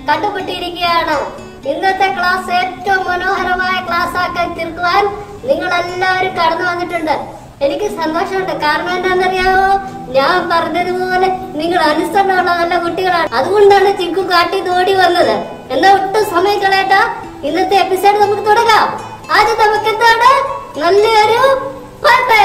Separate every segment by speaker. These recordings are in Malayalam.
Speaker 1: കണ്ടുപിട്ടിരിക്കുകയാണ് ഇന്നത്തെ ക്ലാസ് ഏറ്റവും മനോഹരമായ ക്ലാസ് ആക്കാൻ തീർക്കുവാൻ നിങ്ങൾ എല്ലാവരും കടന്നു വന്നിട്ടുണ്ട് എനിക്ക് സന്തോഷമുണ്ട് കാരണം എന്താണെന്നറിയാമോ ഞാൻ പറഞ്ഞതുപോലെ നിങ്ങൾ അനുസരണമുള്ള നല്ല കുട്ടികളാണ് അതുകൊണ്ടാണ് ചിക്കു കാട്ടി ഓടി വന്നത് എന്നാ ഒട്ടും സമയം കളയട്ടാ ഇന്നത്തെ എപ്പിസോഡ് നമുക്ക് തുടങ്ങാം ആദ്യം നമുക്ക് എന്താണ് നല്ലൊരു പാട്ട്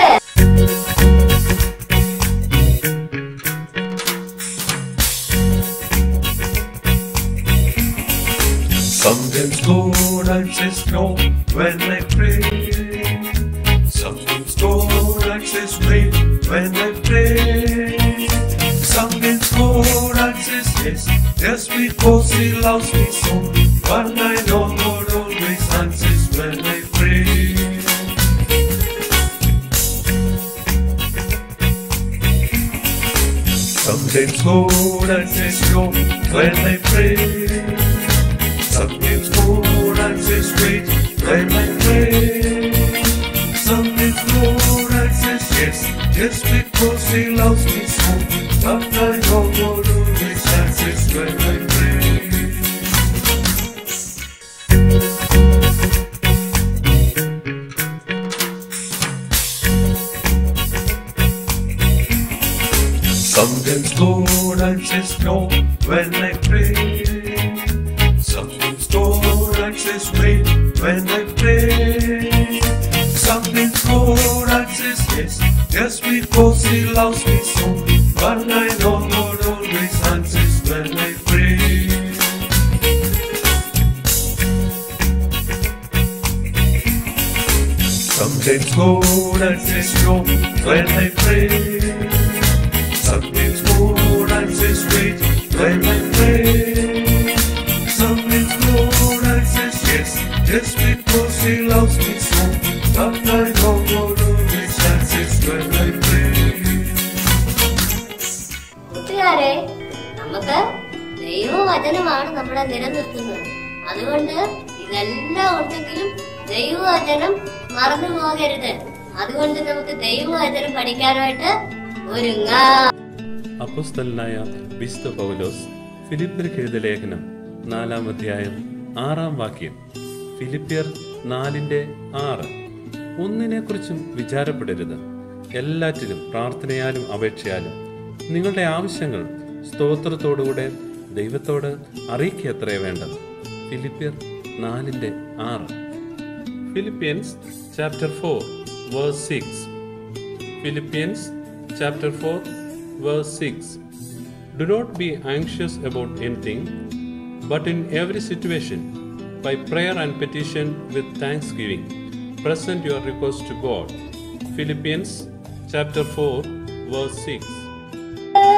Speaker 2: Sometimes Lord I says no when I pray. Sometimes Lord I says wait when I pray. Sometimes Lord I says yes just because He loves me so. But I know Lord always answers when I pray. Sometimes Lord I says no when I pray. Sometimes Lord answers wait when I pray. Sometimes Lord answers yes, just because He loves me so. But I know Lord always answers when I pray. Sometimes Lord answers no when I pray. Sometimes Lord answers wait when I pray. Sometimes Lord answers yes, just because He loves me so. But I know Lord always answers when I pray. Sometimes Lord answers no when I pray. Sometimes Lord answers wait when I pray. Sometimes Lord answers yes, just because He loves me so. But I know Lord always answers when I pray.
Speaker 1: കൂട്ടുകാരെ നമുക്ക് ദൈവവചനമാണ് നമ്മളെ നിലനിർത്തുന്നത് അതുകൊണ്ട് ഇതെല്ലാം ഉണ്ടെങ്കിലും ദൈവവചനം മറന്നു പോകരുത് അതുകൊണ്ട് നമുക്ക് ദൈവവചനം പഠിക്കാനായിട്ട് ഒരുങ്ങാം
Speaker 3: അപ്പോസ്തലനായ വിശുദ്ധ പൗലോസ് ഫിലിപ്പിയർക്ക് എഴുതിയ ലേഖനം നാലാം അധ്യായം ആറാം വാക്യം ഫിലിപ്പിയർ നാലിന്റെ ആറ് ഒന്നിനെക്കുറിച്ചും വിചാരപ്പെടരുത് എല്ലാറ്റിലും പ്രാർത്ഥനയാലും അപേക്ഷയാലും നിങ്ങളുടെ ആവശ്യങ്ങൾ സ്തോത്രത്തോടുകൂടെ ദൈവത്തോട് അറിയിക്കത്രേ വേണ്ടത് ഫിലിപ്പിയർ നാലിന്റെ ആറ് Philippians chapter four verse six Philippians chapter 4 verse 6 Do not be anxious about anything but in every situation by prayer and petition with thanksgiving present your request to God Philippians chapter 4 verse 6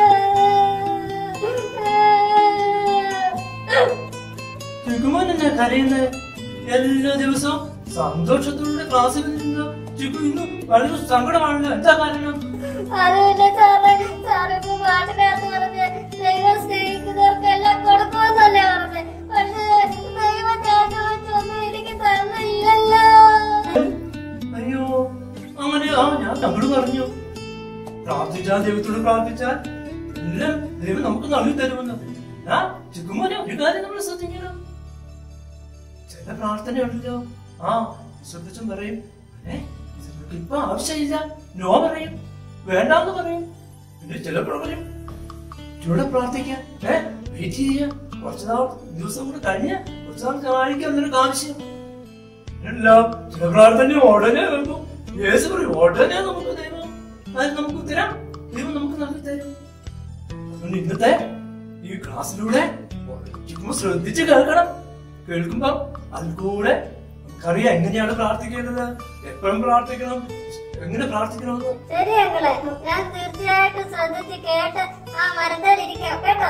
Speaker 4: ചിക്കുമോൻ എന്നാ കരയുന്നത് എല്ലാ ദിവസവും സന്തോഷത്തോടെ ക്ലാസ്സിൽ നിന്ന് ചിക്കു ഇന്ന് വളരെ സങ്കടമാണല്ലോ എന്താ കാരണം
Speaker 1: അതുമില്ല സാറേ സാറിപ്പോ പാട്ടിനകത്ത് പറഞ്ഞ് ദൈവം സ്നേഹിക്കുന്നവർക്കെല്ലാം കൊടുക്കുമെന്നല്ലേ പറഞ്ഞത് പക്ഷേ ദൈവം ഞാൻ ചോദിച്ചൊന്നും എനിക്ക് തന്നില്ലല്ലോ
Speaker 4: അയ്യോ അങ്ങനെ ആ ഞാൻ തങ്ങള് പറഞ്ഞു പ്രാർത്ഥിച്ചാൽ ദൈവത്തോട് പ്രാർത്ഥിച്ചാൽ എല്ലാം ദൈവം നമുക്ക് നൽകി തരുമെന്ന് ആ ചിക്കുമോനെ ഒരു കാര്യം നമ്മൾ ശ്രദ്ധിക്കണം ചില പ്രാർത്ഥനയുണ്ടല്ലോ ആ ശ്രദ്ധിച്ചും പറയും ഏ ഇത് നിനക്ക് ഇപ്പൊ ആവശ്യമില്ല നോ പറയും വേണ്ടാന്ന് പറയും പിന്നെ ചിലപ്പോൾ പറയും ഇവിടെ പ്രാർത്ഥിക്കാം ഏ വെയിറ്റ് ചെയ്യാം കുറച്ച് നാൾ ദിവസം കൂടെ കഴിഞ്ഞ് കുറച്ച് നാൾ കാണിക്കാം നിനക്ക് ആവശ്യം എല്ലാം ചില പ്രാർത്ഥന ഉടനെ വരുമ്പോ യേശു പറയും ഉടനെ നമുക്ക് ദൈവം അത് നമുക്ക് ഉത്തരം ദൈവം നമുക്ക് നൽകി തരും അതുകൊണ്ട് ഇന്നത്തെ ഈ ക്ലാസ്സിലൂടെ ചുമ്മാ ശ്രദ്ധിച്ച് കേൾക്കണം കേൾക്കുമ്പോ അതിൽ കൂടെ നമുക്കറിയാം എങ്ങനെയാണ് പ്രാർത്ഥിക്കേണ്ടത് എപ്പോഴും പ്രാർത്ഥിക്കണം എങ്ങനെ പ്രാർത്ഥിക്കണമെന്ന്
Speaker 1: ശരി അങ്ങളെ ഞാൻ തീർച്ചയായിട്ടും ശ്രദ്ധിച്ച് കേട്ട് ആ മരത്തിലിരിക്കാം കേട്ടോ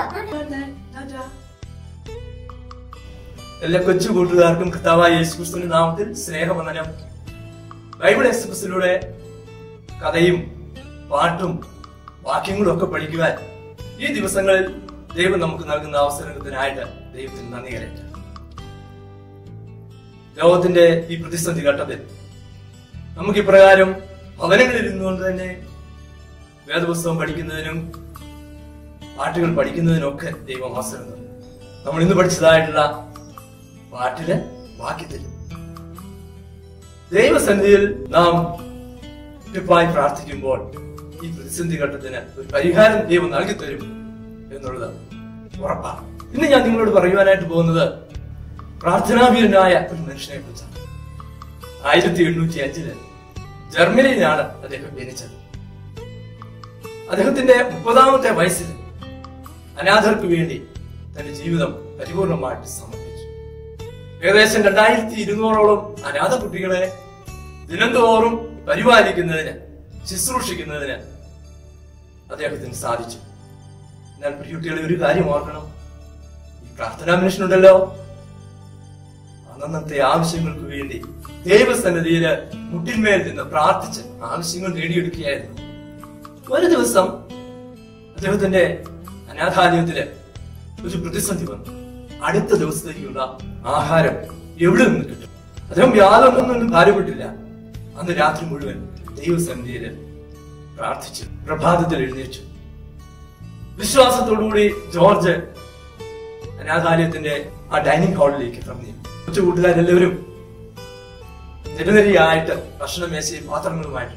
Speaker 4: എല്ലാ കൊച്ചു കൂട്ടുകാർക്കും കർത്താവായ യേശു ക്രിസ്തുവിന്റെ നാമത്തിൽ സ്നേഹവന്ദനം ബൈബിൾ എക്സ്പ്രസിലൂടെ കഥയും പാട്ടും വാക്യങ്ങളും ഒക്കെ പഠിക്കുവാൻ ഈ ദിവസങ്ങളിൽ ദൈവം നമുക്ക് നൽകുന്ന അവസരത്തിനായിട്ട് ദൈവത്തിന് നന്ദി കരയട്ടെ ലോകത്തിന്റെ ഈ പ്രതിസന്ധി ഘട്ടത്തിൽ നമുക്ക് ഇപ്രകാരം ഭവനങ്ങളിൽ ഇരുന്നുകൊണ്ട് തന്നെ വേദപുസ്തകം പഠിക്കുന്നതിനും പാട്ടുകൾ പഠിക്കുന്നതിനും ഒക്കെ ദൈവം അവസരം തന്നു നമ്മൾ ഇന്ന് പഠിച്ചതായിട്ടുള്ള പാട്ടില് ബാക്കി തരും ദൈവസന്നിധിയിൽ നാം ഉറപ്പായി പ്രാർത്ഥിക്കുമ്പോൾ ഈ പ്രതിസന്ധി ഘട്ടത്തിന് ഒരു പരിഹാരം ദൈവം നൽകി തരും എന്നുള്ളത് ഉറപ്പാണ് ഇന്ന് ഞാൻ നിങ്ങളോട് പറയുവാനായിട്ട് പോകുന്നത് പ്രാർത്ഥനാവീരനായ ഒരു മനുഷ്യനെ കുറിച്ചാണ് ആയിരത്തി എണ്ണൂറ്റി അഞ്ചില് ജർമ്മനിയിലാണ് അദ്ദേഹം ജനിച്ചത് അദ്ദേഹത്തിന്റെ മുപ്പതാമത്തെ വയസ്സിൽ അനാഥർക്ക് വേണ്ടി തന്റെ ജീവിതം പരിപൂർണമായിട്ട് സമർപ്പിച്ചു ഏകദേശം രണ്ടായിരത്തി ഇരുന്നൂറോളം അനാഥ കുട്ടികളെ ദിനംതോറും പരിപാലിക്കുന്നതിന് ശുശ്രൂഷിക്കുന്നതിന് അദ്ദേഹത്തിന് സാധിച്ചു എന്നാൽ പ്രിയുട്ടികളെ ഒരു കാര്യം ഓർക്കണം ഈ പ്രാർത്ഥനാ മനുഷ്യനുണ്ടല്ലോ അന്നത്തെ ആവശ്യങ്ങൾക്ക് വേണ്ടി ദൈവസന്നിധിയില് മുട്ടിന്മേൽ നിന്ന് പ്രാർത്ഥിച്ച് ആവശ്യങ്ങൾ നേടിയെടുക്കുകയായിരുന്നു ഒരു ദിവസം അദ്ദേഹത്തിന്റെ അനാഥാലയത്തില് ഒരു പ്രതിസന്ധി വന്നു അടുത്ത ദിവസത്തേക്കുള്ള ആഹാരം എവിടെ നിന്ന് കിട്ടും അദ്ദേഹം യാതൊന്നും ഭാരപ്പെട്ടില്ല അന്ന് രാത്രി മുഴുവൻ ദൈവസന്നിധിയില് പ്രാർത്ഥിച്ചു പ്രഭാതത്തിൽ എഴുന്നേറ്റു വിശ്വാസത്തോടുകൂടി ജോർജ് അനാഥാലയത്തിന്റെ ആ ഡൈനിങ് ഹാളിലേക്ക് ഇറങ്ങി കൊച്ചു കൂട്ടുകാരെല്ലാവരും നിരനിരയായിട്ട് ഭക്ഷണ മേശയും പാത്രങ്ങളുമായിട്ട്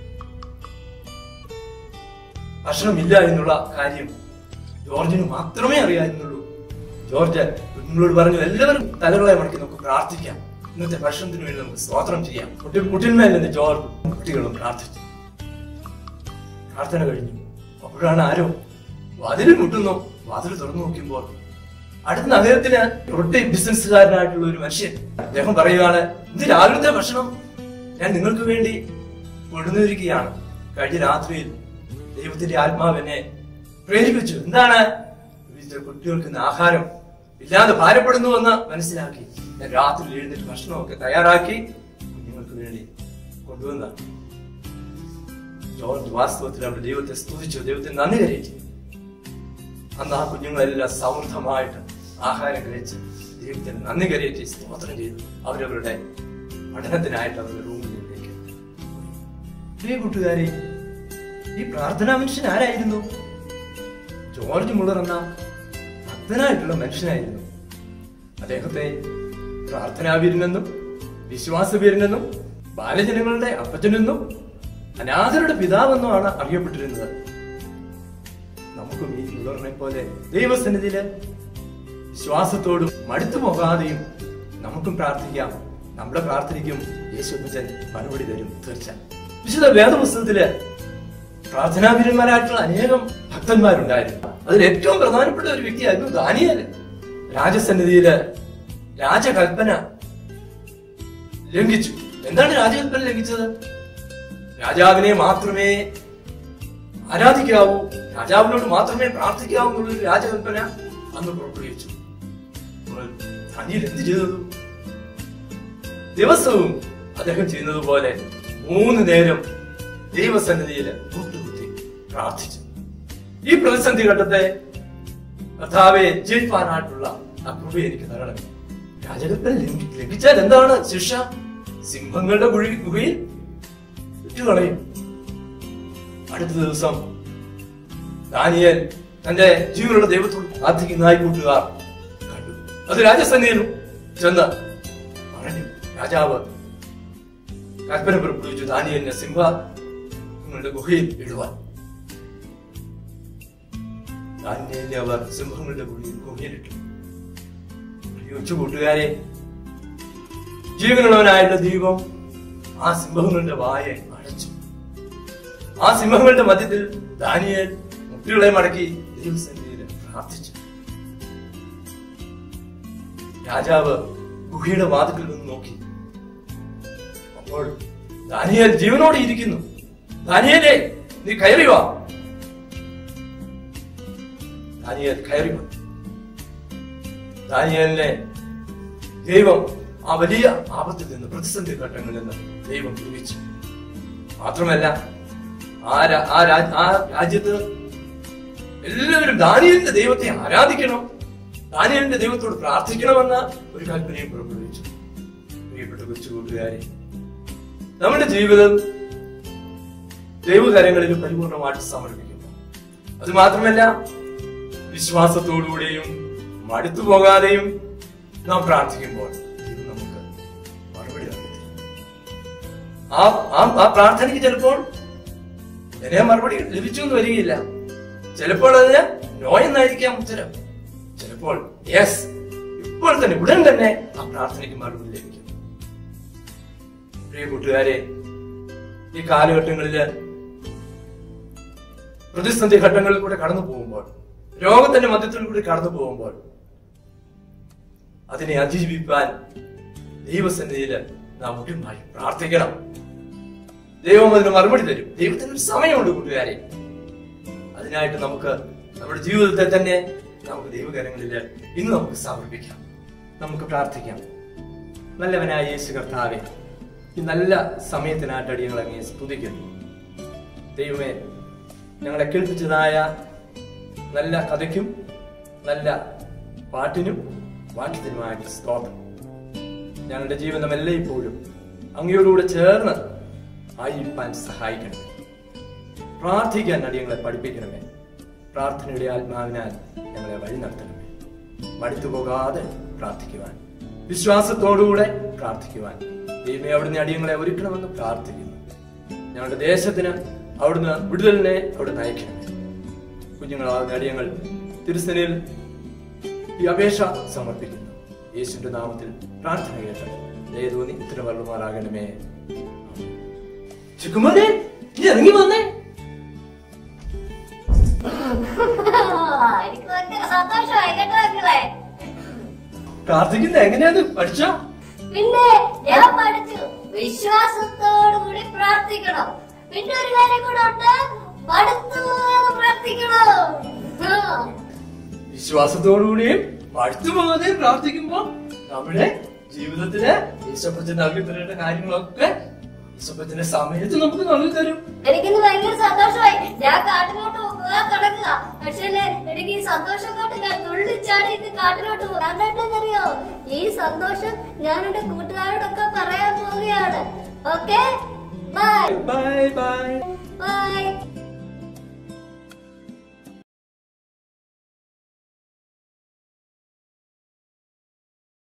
Speaker 4: ഭക്ഷണമില്ല എന്നുള്ള കാര്യം ജോർജിന് മാത്രമേ അറിയാവുന്നുള്ളൂ ജോർജ് നിങ്ങളോട് പറഞ്ഞു എല്ലാവരും തലകളെ മടക്കി നമുക്ക് പ്രാർത്ഥിക്കാം ഇന്നത്തെ ഭക്ഷണത്തിന് വേണ്ടി നമുക്ക് സ്തോത്രം ചെയ്യാം കുട്ടി കുട്ടിന്മേൽ നിന്ന് ജോർജ് കുട്ടികളും പ്രാർത്ഥിച്ചു പ്രാർത്ഥന കഴിഞ്ഞു അപ്പോഴാണ് ആരോ വാതിൽ മുട്ടുന്നു വാതിൽ തുറന്നു നോക്കുമ്പോൾ അടുത്ത നഗരത്തിന് റൊട്ടി ബിസിനസ്സുകാരനായിട്ടുള്ള ഒരു മനുഷ്യൻ അദ്ദേഹം പറയുകയാണ് ഇത് രാവിലത്തെ ഭക്ഷണം ഞാൻ നിങ്ങൾക്ക് വേണ്ടി കൊണ്ടുവന്നിരിക്കുകയാണ് കഴിഞ്ഞ രാത്രിയിൽ ദൈവത്തിന്റെ ആത്മാവ് എന്നെ പ്രേരിപ്പിച്ചു എന്താണ് ഇവിടുത്തെ കുട്ടികൾക്ക് ഇന്ന് ആഹാരം ഇല്ലാതെ ഭാരപ്പെടുന്നു എന്ന് മനസ്സിലാക്കി ഞാൻ രാത്രി എഴുന്നേറ്റ് ഭക്ഷണമൊക്കെ തയ്യാറാക്കി കുഞ്ഞുങ്ങൾക്ക് വേണ്ടി കൊണ്ടുവന്നതാണ് ജോർജ് വാസ്തവത്തിൽ അവിടെ ദൈവത്തെ സ്തുതിച്ചു ദൈവത്തിന് നന്ദി കരയിച്ചു അന്ന് ആ കുഞ്ഞുങ്ങളെല്ലാം സമൃദ്ധമായിട്ട് ആഹാരം കഴിച്ച് ദൈവത്തിന് നന്ദി കരയറ്റി സ്തോത്രം ചെയ്തു അവരവരുടെ പഠനത്തിനായിട്ട് അവരുടെ റൂമിലേക്ക് പ്രിയ കൂട്ടുകാരെ ഈ പ്രാർത്ഥനാ മനുഷ്യൻ ആരായിരുന്നു ജോർജ് മുള്ളർ എന്ന ഭക്തനായിട്ടുള്ള മനുഷ്യനായിരുന്നു അദ്ദേഹത്തെ പ്രാർത്ഥനാവീരനെന്നും വിശ്വാസവീരനെന്നും ബാലജനങ്ങളുടെ അപ്പച്ചനെന്നും അനാഥരുടെ പിതാവെന്നുമാണ് അറിയപ്പെട്ടിരുന്നത് നമുക്കും ഈ മുള്ളറിനെ പോലെ ദൈവസന്നിധിയില് വിശ്വാസത്തോടും മടുത്തു പോകാതെയും നമുക്കും പ്രാർത്ഥിക്കാം നമ്മുടെ പ്രാർത്ഥനയ്ക്കും യേശുപ്പച്ചൻ മറുപടി തരും തീർച്ച വിശുദ്ധ വേദപുസ്തകത്തില് പ്രാർത്ഥനാവീരന്മാരായിട്ടുള്ള അനേകം ഭക്തന്മാരുണ്ടായിരുന്നു അതിൽ ഏറ്റവും പ്രധാനപ്പെട്ട ഒരു വ്യക്തിയായിരുന്നു ദാനിയൽ രാജസന്നിധിയില് രാജകൽപ്പന ലംഘിച്ചു എന്താണ് രാജകൽപ്പന ലംഘിച്ചത് രാജാവിനെ മാത്രമേ ആരാധിക്കാവൂ രാജാവിനോട് മാത്രമേ പ്രാർത്ഥിക്കാവൂ എന്നുള്ളൊരു രാജകൽപ്പന അന്ന് പുറപ്പെടുവിച്ചു അപ്പോൾ ദാനിയേൽ എന്ത് ചെയ്തു ദിവസവും അദ്ദേഹം ചെയ്യുന്നത് പോലെ മൂന്ന് നേരം ദൈവസന്നിധിയിൽ കൂട്ടുകുത്തി പ്രാർത്ഥിച്ചു ഈ പ്രതിസന്ധി ഘട്ടത്തെ കർത്താവെ ജയിപ്പാനായിട്ടുള്ള ആ കൃപ എനിക്ക് തരണം രാജകൽപ്പന ലംഘി- ലംഘിച്ചാൽ എന്താണ് ശിക്ഷ സിംഹങ്ങളുടെ കുഴി ഗുഹയിൽ വിട്ടുകളയും അടുത്ത ദിവസം ദാനിയേൽ തന്റെ ജീവനുള്ള ദൈവത്തോട് പ്രാർത്ഥിക്കുന്നതായി കൂട്ടുകാർ കണ്ടു അത് രാജസന്നിധിയിലും ചെന്ന് പറഞ്ഞു രാജാവ് കൽപ്പന പുറപ്പെടുവിച്ചു ദാനിയലിനെ സിംഹ നിങ്ങളുടെ ഗുഹയിൽ ഇടുവാൻ ദാനിയേലിനെ അവർ സിംഹങ്ങളുടെ ഗുഹയിൽ ഗുഹയിലിട്ടു കൊച്ചു കൂട്ടുകാരെ ജീവനുള്ളവനായിട്ടുള്ള ദൈവം ആ സിംഹങ്ങളുടെ വായെ അടച്ചു ആ സിംഹങ്ങളുടെ മധ്യത്തിൽ ദാനിയേൽ മുട്ടുകളെ മടക്കി ദൈവസന്നിധിയിൽ പ്രാർത്ഥിച്ചു രാജാവ് ഗുഹയുടെ വാതിക്കൽ നിന്ന് നോക്കി അപ്പോൾ ദാനിയേൽ ജീവനോടെ ഇരിക്കുന്നു ദാനിയേലേ നീ കയറി വാ ദാനിയേൽ കയറി വന്നു ദാനിയേലിനെ ദൈവം ആ വലിയ ആപത്തിൽ നിന്ന് പ്രതിസന്ധി ഘട്ടങ്ങളിൽ നിന്ന് ദൈവം വിളിച്ചു മാത്രമല്ല ആ രാ- ആ രാ- ആ രാജ്യത്ത് എല്ലാവരും ദാനിയലിന്റെ ദൈവത്തെ ആരാധിക്കണം ദാനിയലിന്റെ ദൈവത്തോട് പ്രാർത്ഥിക്കണമെന്ന ഒരു കൽപ്പനയും പുറപ്പെടുവിച്ചു പ്രിയപ്പെട്ട കൊച്ചു കൂട്ടുകാരെ നമ്മുടെ ജീവിതം ദൈവകരങ്ങളിൽ പരിപൂർണമായിട്ട് സമർപ്പിക്കുന്നു അത് മാത്രമല്ല വിശ്വാസത്തോടുകൂടെയും മടുത്തു പോകാതെയും നാം പ്രാർത്ഥിക്കുമ്പോൾ ദൈവം നമുക്ക് മറുപടി നൽകി ആ ആ- ആ പ്രാർത്ഥനയ്ക്ക് ചിലപ്പോൾ എന്നെ മറുപടി ലഭിച്ചു എന്ന് വരികയില്ല ചിലപ്പോൾ അതിന് നോ എന്നായിരിക്കാം ഉത്തരം ചിലപ്പോൾ യെസ് ഇപ്പോൾ തന്നെ ഉടൻ തന്നെ ആ പ്രാർത്ഥനയ്ക്ക് മറുപടി ലഭിക്കും പ്രിയ കൂട്ടുകാരെ ഈ കാലഘട്ടങ്ങളില് പ്രതിസന്ധി ഘട്ടങ്ങളിൽ കൂടെ കടന്നു പോകുമ്പോൾ രോഗത്തിന്റെ മധ്യത്തിൽ കൂടി കടന്നു പോകുമ്പോൾ അതിനെ അതിജീവിപ്പാൻ ദൈവസന്നിധിയിൽ നാം മുഖ്യമായി പ്രാർത്ഥിക്കണം ദൈവം അതിന് മറുപടി തരും ദൈവത്തിന് ഒരു സമയമുണ്ട് കൂട്ടുകാരെ അതിനായിട്ട് നമുക്ക് നമ്മുടെ ജീവിതത്തെ തന്നെ നമുക്ക് ദൈവകരങ്ങളിൽ ഇന്ന് നമുക്ക് സമർപ്പിക്കാം നമുക്ക് പ്രാർത്ഥിക്കാം നല്ലവനായ യേശു കർത്താവെ ഈ നല്ല സമയത്തിനായിട്ട് അടിയങ്ങൾ അങ്ങേ സ്തുതിക്കുന്നു ദൈവമേ ഞങ്ങളെ കേൾപ്പിച്ചതായ നല്ല കഥയ്ക്കും നല്ല പാട്ടിനും വാക്യത്തിനുമായിട്ട് സ്തോത്രം ഞങ്ങളുടെ ജീവിതം എല്ലായ്പ്പോഴും അങ്ങയോടുകൂടെ ചേർന്ന് ആയിരിക്കാൻ സഹായിക്കണം പ്രാർത്ഥിക്കാൻ അടിയങ്ങളെ പഠിപ്പിക്കണമേ പ്രാർത്ഥനയുടെ ആത്മാവിനാൽ ഞങ്ങളെ വഴി നടത്തണമേ മടുത്തു പോകാതെ പ്രാർത്ഥിക്കുവാൻ വിശ്വാസത്തോടുകൂടെ പ്രാർത്ഥിക്കുവാൻ ദൈവമേ അവിടുന്ന് അടിയങ്ങളെ ഒരുക്കണമെന്ന് പ്രാർത്ഥിക്കുന്നു ഞങ്ങളുടെ ദേശത്തിന് അവിടുന്ന് വിടുതലിനെ അവിടെ നയിക്കണമേ കുഞ്ഞുങ്ങളാകുന്ന അടിയങ്ങൾ തിരുസനയിൽ ഈ അപേക്ഷ സമർപ്പിക്കുന്നു യേശുവിന്റെ നാമത്തിൽ പ്രാർത്ഥന കേട്ട് ദയതോന്നി ഉത്തരവള്ളുമാറാകണമേ ചിക്കുമോനെ നീ ഇറങ്ങി വന്നേ
Speaker 1: എനിക്ക് ഭയങ്കര സന്തോഷമായി കേട്ടോ നിങ്ങളെ
Speaker 4: പ്രാർത്ഥിക്കുന്നത് എങ്ങനെയാന്ന് പഠിച്ചോ
Speaker 1: പിന്നെ ഞാൻ പഠിച്ചു വിശ്വാസത്തോടു കൂടി പ്രാർത്ഥിക്കണം പിന്നെ ഒരു കാര്യം കൂടെ ഉണ്ട് പഠിത്തം പ്രാർത്ഥിക്കണം ആ.
Speaker 4: വിശ്വാസത്തോടുകൂടിയും മടുത്തു പോകാതെ പ്രാർത്ഥിക്കുമ്പോ നമ്മുടെ ജീവിതത്തില് ഈശോപ്പച്ചൻ നൽകി തരേണ്ട കാര്യങ്ങളൊക്കെ ഈശോപ്പച്ചന്റെ സമയത്ത് നമുക്ക് നൽകി തരും
Speaker 1: എനിക്കിന്ന് ഭയങ്കര സന്തോഷമായി ഞാൻ കാട്ടിലോട്ട് പോകാൻ തുടങ്ങുക പക്ഷേ എനിക്ക് ഈ സന്തോഷം കൊണ്ട് ഞാൻ തുള്ളിച്ചാടി ഇത് കാട്ടിലോട്ട് പോകും കാരണം എന്താണെന്നറിയോ ഈ സന്തോഷം ഞാൻ എന്റെ കൂട്ടുകാരോടൊക്കെ പറയാൻ പോവുകയാണ് okay bye
Speaker 4: bye bye
Speaker 1: by